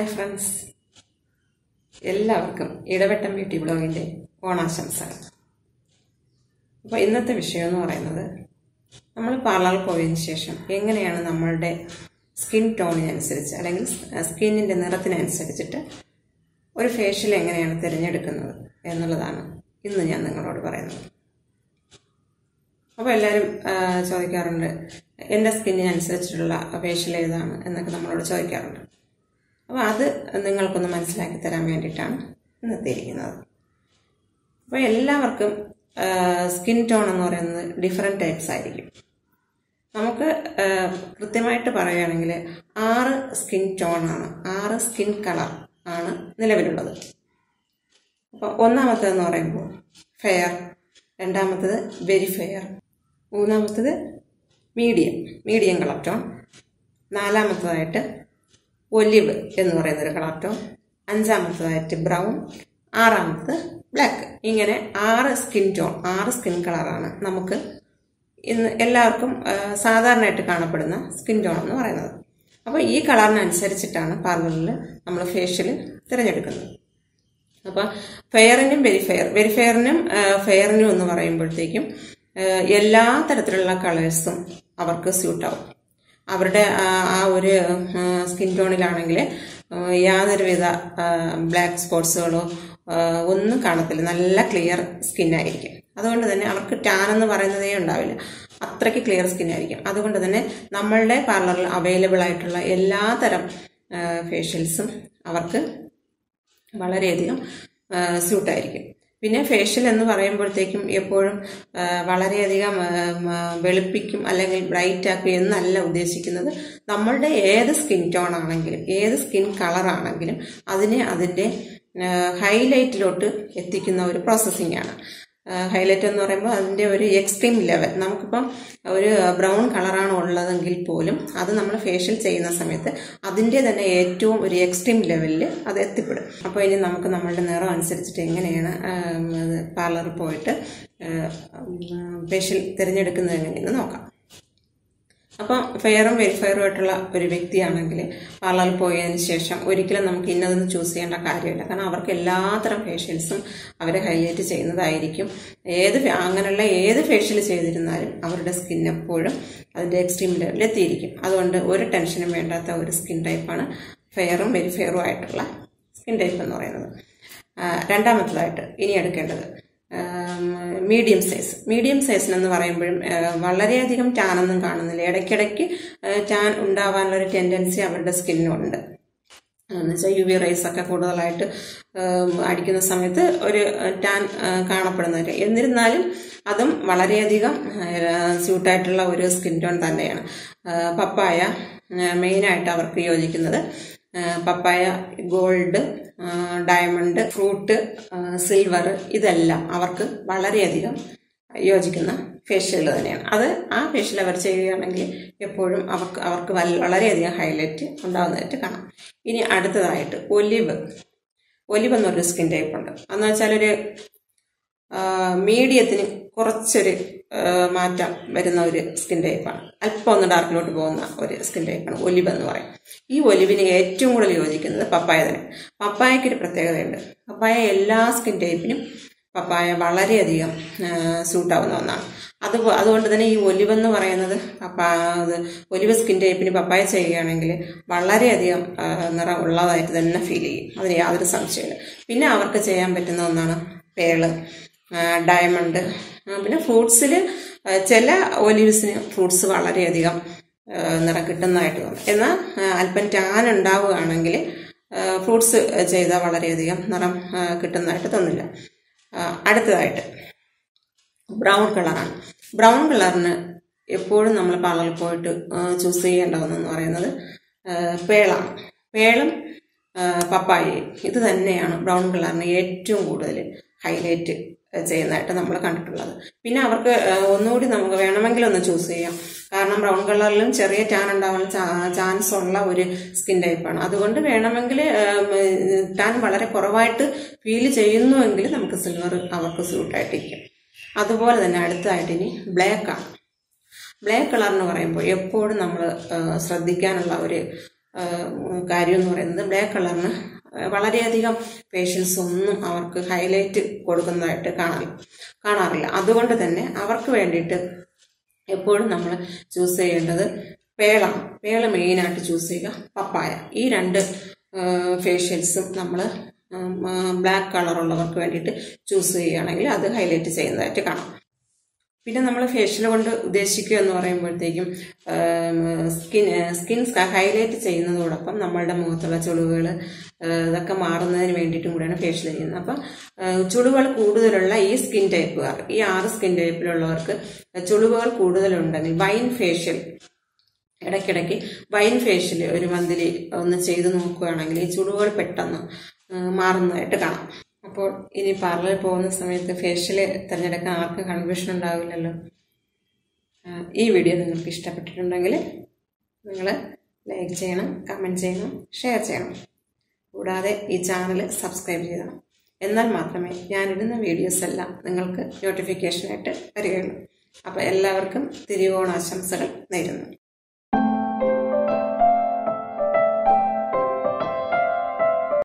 hi friends എല്ലാവർക്കും Idavattam beauty ബ്ലോഗിൻ്റെ ഓണാശംസകൾ അപ്പോൾ ഇന്നത്തെ വിഷയം എന്ന് പറയുന്നത് നമ്മൾ പാർലറിൽ പോയതിന് ശേഷം എങ്ങനെയാണ് നമ്മളുടെ സ്കിൻ ടോണിനനുസരിച്ച് അല്ലെങ്കിൽ സ്കിന്നിൻ്റെ നിറത്തിനനുസരിച്ചിട്ട് ഒരു ഫേഷ്യൽ എങ്ങനെയാണ് തിരഞ്ഞെടുക്കുന്നത് എന്നുള്ളതാണ് ഇന്ന് ഞാൻ നിങ്ങളോട് പറയുന്നത് അപ്പോൾ എല്ലാവരും ആ, ചോദിക്കാറുണ്ട് എൻ്റെ സ്കിന്നിനനുസരിച്ചിട്ടുള്ള ഫേഷ്യൽ ഏതാണ് എന്നൊക്കെ നമ്മളോട് ചോദിക്കാറുണ്ട് അപ്പോൾ അത് നിങ്ങൾക്കൊന്ന് മനസ്സിലാക്കി തരാൻ വേണ്ടിയിട്ടാണ് ഇന്നത്തെ ഇരിക്കുന്നത് അപ്പോൾ എല്ലാവർക്കും സ്കിൻ ടോൺ എന്ന് പറയുന്നത് ഡിഫറെൻറ്റ് ടൈപ്സ് ആയിരിക്കും നമുക്ക് ആ, കൃത്യമായിട്ട് പറയുകയാണെങ്കിൽ ആറ് സ്കിൻ ടോണാണ് ആറ് സ്കിൻ കളർ ആണ് നിലവിലുള്ളത് അപ്പോൾ ഒന്നാമത്തേതെന്ന് പറയുമ്പോൾ ഫെയർ രണ്ടാമത്തത് വെരി ഫെയർ മൂന്നാമത്തത് മീഡിയം മീഡിയം കളർ ടോൺ നാലാമത്തതായിട്ട് ഒലിവ് എന്ന് പറയുന്ന ഒരു കളർ ടോൺ അഞ്ചാമത്തതായിട്ട് ബ്രൗൺ ആറാമത്തത് ബ്ലാക്ക് ഇങ്ങനെ ആറ് സ്കിൻ ടോൺ ആറ് സ്കിൻ കളറാണ് നമുക്ക് ഇന്ന് എല്ലാവർക്കും ആ, സാധാരണയായിട്ട് കാണപ്പെടുന്ന സ്കിൻ ടോൺ എന്ന് പറയുന്നത് അപ്പോൾ ഈ കളറിനനുസരിച്ചിട്ടാണ് പാർലറിൽ നമ്മൾ ഫേഷ്യൽ തിരഞ്ഞെടുക്കുന്നത് അപ്പോൾ ഫെയറിനും വെരിഫെയർ വെരിഫെയറിനും ഫെയറിനും എന്ന് പറയുമ്പോഴത്തേക്കും ആ, എല്ലാ തരത്തിലുള്ള കളേഴ്സും അവർക്ക് സ്യൂട്ടാവും അവരുടെ ആ ആ ഒരു സ്കിൻ ടോണിലാണെങ്കിൽ യാതൊരുവിധ ബ്ലാക്ക് സ്പോട്സുകളോ ഒന്നും കാണത്തില്ല നല്ല ക്ലിയർ സ്കിന്നായിരിക്കും അതുകൊണ്ട് തന്നെ അവർക്ക് ടാൻ എന്ന് പറയുന്നതേ ഉണ്ടാവില്ല അത്രയ്ക്ക് ക്ലിയർ സ്കിന്നായിരിക്കും അതുകൊണ്ട് തന്നെ നമ്മളുടെ പാർലറിൽ അവൈലബിൾ ആയിട്ടുള്ള എല്ലാ തരം ഫേഷ്യൽസും അവർക്ക് വളരെയധികം സ്യൂട്ടായിരിക്കും പിന്നെ ഫേഷ്യൽ എന്ന് പറയുമ്പോഴത്തേക്കും എപ്പോഴും ആ, വളരെയധികം ആ, ആ, വെളുപ്പിക്കും അല്ലെങ്കിൽ ബ്രൈറ്റ് ആക്കും എന്നല്ല ഉദ്ദേശിക്കുന്നത് നമ്മളുടെ ഏത് സ്കിൻ ടോൺ ആണെങ്കിലും ഏത് സ്കിൻ കളർ ആണെങ്കിലും അതിനെ അതിൻ്റെ ഹൈലൈറ്റിലോട്ട് എത്തിക്കുന്ന ഒരു പ്രോസസ്സിംഗ് ആണ് ഹൈലൈറ്റ് എന്ന് പറയുമ്പോൾ അതിൻ്റെ ഒരു എക്സ്ട്രീം ലെവൽ നമുക്കിപ്പം ഒരു ബ്രൗൺ കളറാണ് ഉള്ളതെങ്കിൽ പോലും അത് നമ്മൾ ഫേഷ്യൽ ചെയ്യുന്ന സമയത്ത് അതിൻ്റെ തന്നെ ഏറ്റവും ഒരു എക്സ്ട്രീം ലെവലിൽ അത് എത്തിപ്പെടും അപ്പോൾ ഇനി നമുക്ക് നമ്മളുടെ നിറം അനുസരിച്ചിട്ട് എങ്ങനെയാണ് പാർലറിൽ പോയിട്ട് ഫേഷ്യൽ തിരഞ്ഞെടുക്കുന്നത് എങ്ങനെയെന്ന് നോക്കാം അപ്പം ഫെയറും വെരിഫയറും ആയിട്ടുള്ള ഒരു വ്യക്തിയാണെങ്കിൽ പാർലറിൽ പോയതിന് ശേഷം ഒരിക്കലും നമുക്ക് ഇന്നതൊന്നും ചൂസ് ചെയ്യേണ്ട കാര്യമില്ല കാരണം അവർക്ക് എല്ലാത്തരം ഫേഷ്യൽസും അവരെ ഹൈലൈറ്റ് ചെയ്യുന്നതായിരിക്കും ഏത് ഫെ- അങ്ങനെയുള്ള ഏത് ഫേഷ്യൽ ചെയ്തിരുന്നാലും അവരുടെ സ്കിൻ എപ്പോഴും അതിൻ്റെ എക്സ്ട്രീം ലെവലിൽ എത്തിയിരിക്കും അതുകൊണ്ട് ഒരു ടെൻഷനും വേണ്ടാത്ത ഒരു സ്കിൻ ടൈപ്പാണ് ഫെയറും വെരിഫെയറും ആയിട്ടുള്ള സ്കിൻ ടൈപ്പ് എന്ന് പറയുന്നത് ആ, രണ്ടാമത്തതായിട്ട് ഇനി എടുക്കേണ്ടത് മീഡിയം സൈസ് മീഡിയം സൈസിനെന്ന് പറയുമ്പോഴും ആ, വളരെയധികം ടാനൊന്നും കാണുന്നില്ല ഇടയ്ക്കിടയ്ക്ക് ടാൻ ഉണ്ടാവാനുള്ള ഒരു ടെൻഡൻസി അവരുടെ സ്കിന്നിനുണ്ട് എന്ന് വെച്ചാൽ യു വി റേസ് ഒക്കെ കൂടുതലായിട്ട് ഉം, അടിക്കുന്ന സമയത്ത് ഒരു ടാൻ കാണപ്പെടുന്നവർ എന്നിരുന്നാലും അതും വളരെയധികം സ്യൂട്ടായിട്ടുള്ള ഒരു സ്കിൻ ടോൺ തന്നെയാണ് ആ, പപ്പായ മെയിനായിട്ട് അവർക്ക് യോജിക്കുന്നത് ആ, പപ്പായ ഗോൾഡ് ആ, ഡയമണ്ട് ഫ്രൂട്ട് ആ, സിൽവർ ഇതെല്ലാം അവർക്ക് വളരെയധികം യോജിക്കുന്ന ഫേഷ്യൽ തന്നെയാണ് അത് ആ ഫേഷ്യൽ അവർ ചെയ്യുകയാണെങ്കിൽ എപ്പോഴും അവർക്ക് അവർക്ക് വല്ല- വളരെയധികം ഹൈലൈറ്റ് ഉണ്ടാകുന്നതായിട്ട് കാണാം ഇനി അടുത്തതായിട്ട് ഒലിവ് ഒലിവ് എന്നൊരു സ്കിൻ ടൈപ്പ് ഉണ്ട് എന്ന് വെച്ചാൽ ഒരു മീഡിയത്തിന് കുറച്ചൊരു ആ, മാറ്റം വരുന്ന ഒരു സ്കിൻ ടൈപ്പാണ് അല്പം ഒന്ന് ഡാർക്കിലോട്ട് പോകുന്ന ഒരു സ്കിൻ ടൈപ്പാണ് ഒലിവ് എന്ന് പറയും ഈ ഒലിവിന് ഏറ്റവും കൂടുതൽ യോജിക്കുന്നത് പപ്പായ തന്നെ പപ്പായയ്ക്ക് ഒരു പ്രത്യേകതയുണ്ട് പപ്പായ എല്ലാ സ്കിൻ ടൈപ്പിനും പപ്പായ വളരെയധികം സൂട്ടാവുന്ന ഒന്നാണ് അത് അതുകൊണ്ട് തന്നെ ഈ ഒലിവ് എന്ന് പറയുന്നത് പപ്പാ അത് ഒലിവ് സ്കിൻ ടൈപ്പിന് പപ്പായ ചെയ്യുകയാണെങ്കിൽ വളരെയധികം ആ, നിറം ഉള്ളതായിട്ട് തന്നെ ഫീൽ ചെയ്യും അതിന് യാതൊരു സംശയമില്ല പിന്നെ അവർക്ക് ചെയ്യാൻ പറ്റുന്ന ഒന്നാണ് പേള് ആ, ഡയമണ്ട് ആ, പിന്നെ ഫ്രൂട്ട്സിൽ ചില ഒലിവ്സിന് ഫ്രൂട്ട്സ് വളരെയധികം ആ, നിറം കിട്ടുന്നതായിട്ട് തോന്നും എന്നാൽ ആ, അല്പം ടാൻ ഉണ്ടാവുകയാണെങ്കിൽ ഫ്രൂട്ട്സ് ചെയ്താൽ വളരെയധികം നിറം ആ, കിട്ടുന്നതായിട്ട് തോന്നില്ല ആ, അടുത്തതായിട്ട് ബ്രൗൺ കളറാണ് ബ്രൗൺ കളറിന് എപ്പോഴും നമ്മൾ പാർലറിൽ പോയിട്ട് ചൂസ് ചെയ്യേണ്ട ഒന്നെന്ന് പറയുന്നത് ആ, പേളാണ് പേളും ആ, പപ്പായയും ഇത് തന്നെയാണ് ബ്രൗൺ കളറിന് ഏറ്റവും കൂടുതൽ ഹൈലൈറ്റ് ചെയ്യുന്നതായിട്ട് നമ്മൾ കണ്ടിട്ടുള്ളത് പിന്നെ അവർക്ക് ആ, ഒന്നുകൂടി നമുക്ക് വേണമെങ്കിൽ ഒന്ന് ചൂസ് ചെയ്യാം കാരണം ബ്രൗൺ കളറിലും ചെറിയ ടാൻ ഉണ്ടാവാൻ ചാൻസ് ഉള്ള ഒരു സ്കിൻ ടൈപ്പാണ് അതുകൊണ്ട് വേണമെങ്കിൽ ടാൻ വളരെ കുറവായിട്ട് ഫീൽ ചെയ്യുന്നുവെങ്കിൽ നമുക്ക് സിൽവർ അവർക്ക് സ്യൂട്ടായിട്ടിരിക്കും അതുപോലെ തന്നെ അടുത്തതായിട്ട് ഇനി ബ്ലാക്ക് ആണ് ബ്ലാക്ക് കളർ എന്ന് പറയുമ്പോൾ എപ്പോഴും നമ്മൾ ശ്രദ്ധിക്കാനുള്ള ഒരു കാര്യം എന്ന് പറയുന്നത് ബ്ലാക്ക് കളറിന് വളരെയധികം പേഷ്യൻസ് ഒന്നും അവർക്ക് ഹൈലൈറ്റ് കൊടുക്കുന്നതായിട്ട് കാണാൻ കാണാറില്ല അതുകൊണ്ട് തന്നെ അവർക്ക് വേണ്ടിയിട്ട് എപ്പോഴും നമ്മൾ ചൂസ് ചെയ്യേണ്ടത് പേളാണ് പേള മെയിനായിട്ട് ചൂസ് ചെയ്യുക പപ്പായ ഈ രണ്ട് ഫേഷ്യൽസും നമ്മൾ ബ്ലാക്ക് കളറുള്ളവർക്ക് വേണ്ടിയിട്ട് ചൂസ് ചെയ്യുകയാണെങ്കിൽ അത് ഹൈലൈറ്റ് ചെയ്യുന്നതായിട്ട് കാണാം പിന്നെ നമ്മൾ ഫേഷ്യൽ കൊണ്ട് ഉദ്ദേശിക്കുക എന്ന് പറയുമ്പോഴത്തേക്കും സ്കിൻ സ്കിൻ ഹൈലൈറ്റ് ചെയ്യുന്നതോടൊപ്പം നമ്മളുടെ മുഖത്തുള്ള ചുളിവുകൾ ഇതൊക്കെ മാറുന്നതിന് വേണ്ടിയിട്ടും കൂടിയാണ് ഫേഷ്യൽ ചെയ്യുന്നത് അപ്പം ചുളിവുകൾ കൂടുതലുള്ള ഈ സ്കിൻ ടൈപ്പുകാർ ഈ ആറ് സ്കിൻ ടൈപ്പിലുള്ളവർക്ക് ചുളിവുകൾ കൂടുതലുണ്ടെങ്കിൽ വൈൻ ഫേഷ്യൽ ഇടയ്ക്കിടയ്ക്ക് വൈൻ ഫേഷ്യൽ ഒരു മന്തിലി ഒന്ന് ചെയ്ത് നോക്കുകയാണെങ്കിൽ ഈ ചുളിവുകൾ പെട്ടെന്ന് മാറുന്നതായിട്ട് കാണാം അപ്പോൾ ഇനി പാർലറിൽ പോകുന്ന സമയത്ത് ഫേഷ്യൽ തിരഞ്ഞെടുക്കാൻ ആർക്കും കൺഫ്യൂഷൻ ഉണ്ടാവില്ലല്ലോ ഈ വീഡിയോ നിങ്ങൾക്ക് ഇഷ്ടപ്പെട്ടിട്ടുണ്ടെങ്കിൽ നിങ്ങൾ ലൈക്ക് ചെയ്യണം കമൻറ്റ് ചെയ്യണം ഷെയർ ചെയ്യണം കൂടാതെ ഈ ചാനൽ സബ്സ്ക്രൈബ് ചെയ്യണം എന്നാൽ മാത്രമേ ഞാനിടുന്ന വീഡിയോസ് എല്ലാം നിങ്ങൾക്ക് നോട്ടിഫിക്കേഷനായിട്ട് വരികയുള്ളൂ അപ്പോൾ എല്ലാവർക്കും തിരുവോണാശംസകൾ നേരുന്നു